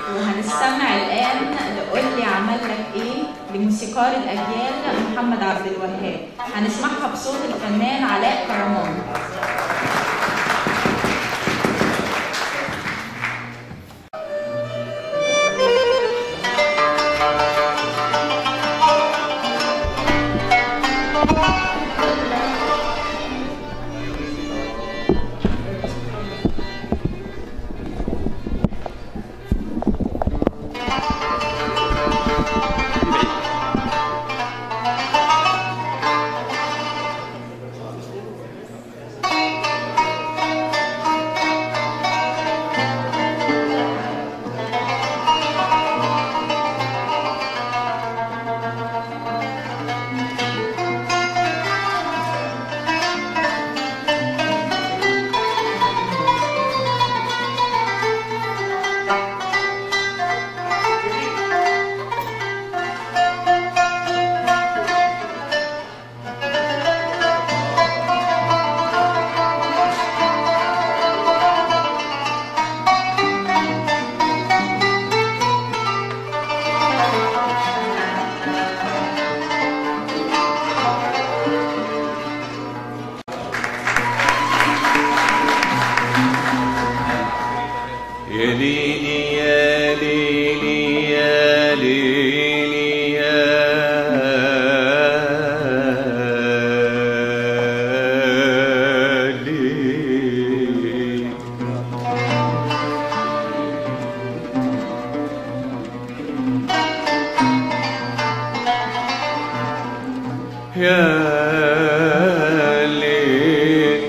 وهنستمع الآن لقول لي عمل لك إيه لموسيقار الأجيال محمد عبد الوهاب هنسمعها بصوت الفنان علاء كرمان يا ليلي يا ليلي يا ليلي يا ليلي يا ليل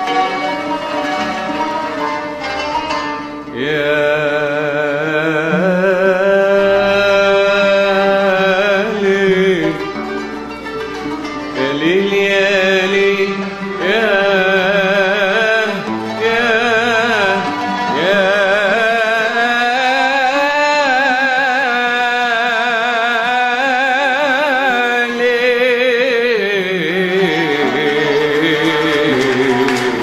يا ليل يا ليل يا ليل يا يا يا ليل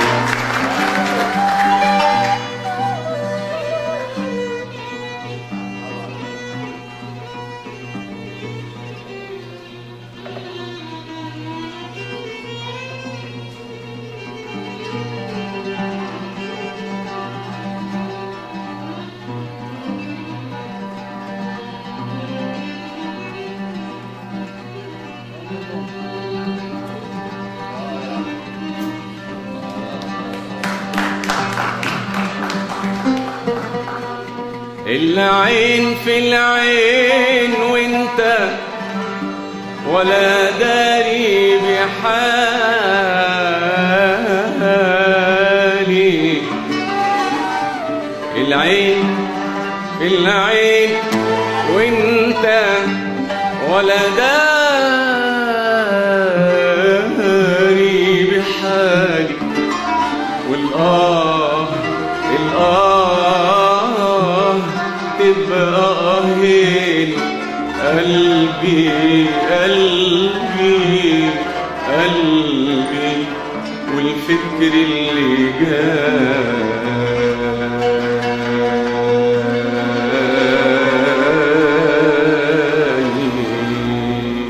العين في العين وانت ولا داري بحالي العين في العين وانت ولا داري بحالي والآه الآه تبقى هين قلبي قلبي قلبي والفكر اللي جاي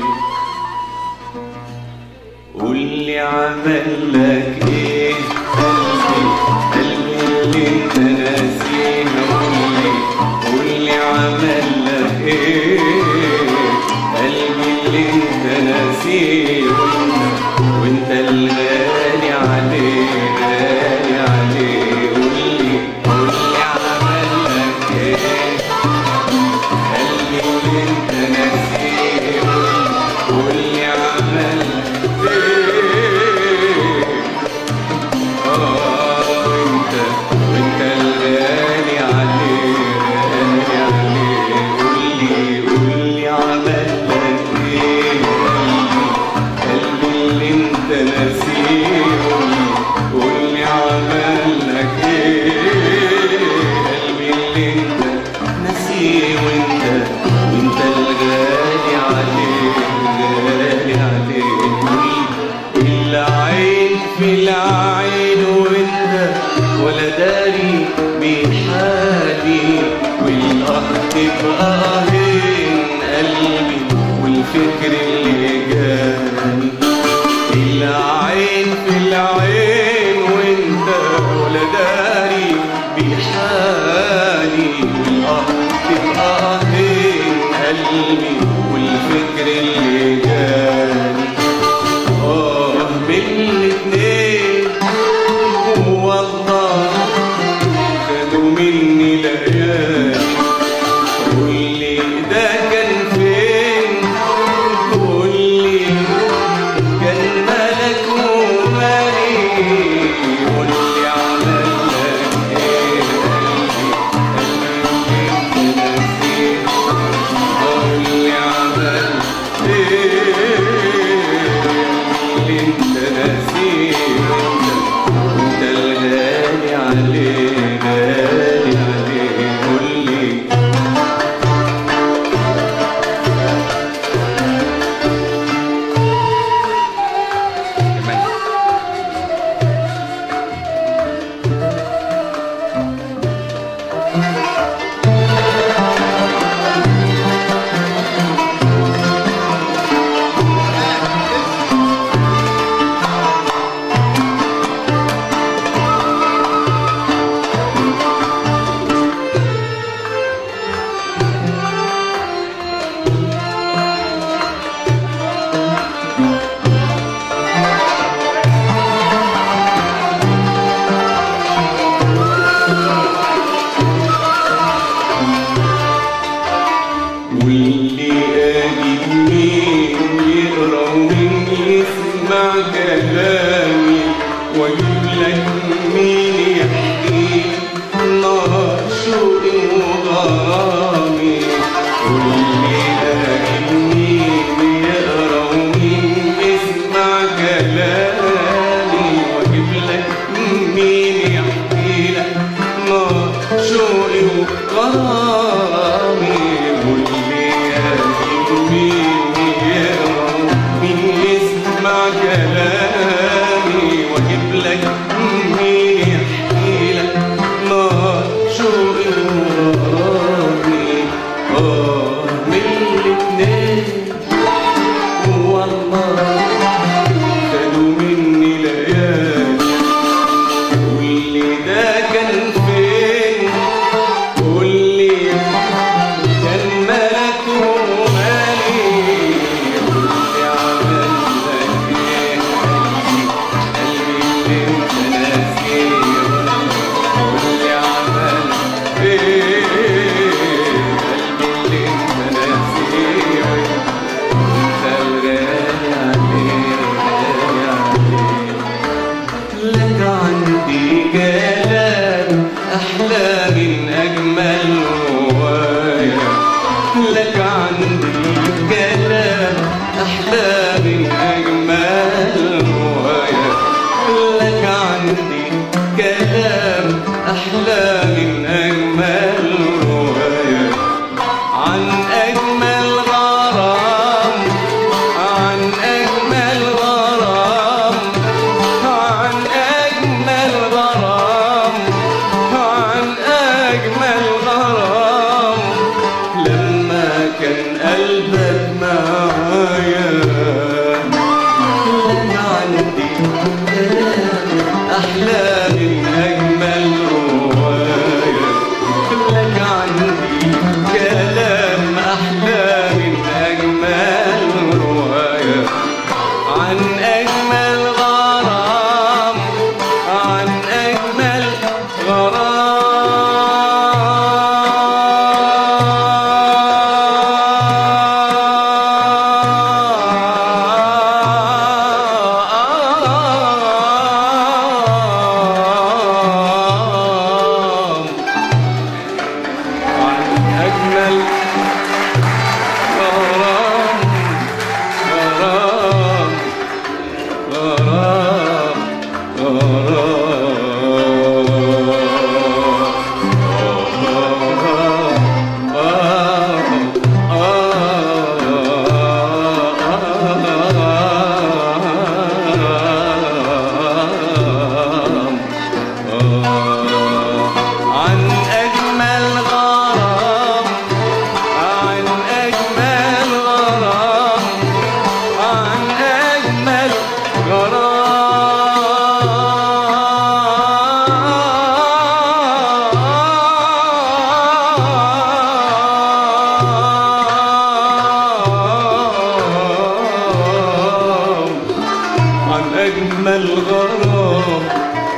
قول لي عمل لك ايه قلبي قلبي اللي انت ناسيه قول لي قول لي عمل لك ايه قلبي اللي انت ناسيه وانت وانت الغالي عليه غالي عليه قول لي قول لي عمل لك ايه قلبي اللي انت ناسيه قول لي عمل ايه اه وانت وانت الغالي عليه غالي عليه قول لي قول لي عمل لك ايه قلبي قلبي اللي انت ناسيه قول لي قول لي عمل لك ايه قلبي اللي انت ناسيه وانت وانت الغالي عليه غالي عليه قول لي العين في العين وانت ولا داري بحالي والقهر اللي جاني آه من الاتنين والله خدوا مني ليالي قولي ده كان فين قولي كان مالك ومالي قولي عمل لك ايه قلبي قولي عمل ايه اللي انت نسيه انت الغالي عليه غالي عليه قولي واللي قادر مين يقرا ومين يسمع كلامي واجيب لك مين يحكي نار شوقي وغرامي واللي قادر مين يقرا ومين يسمع كلامي واجيب لك مين يحكي لك نار شوقي وغرامي واللي قادر مين يقرا مين يسمع كلامي واجيب لك مين يحكي لك نار شوقي وغرامي اه من الاتنين والله خدوا مني ليالي واللي ده كان فين قولي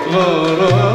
غرامي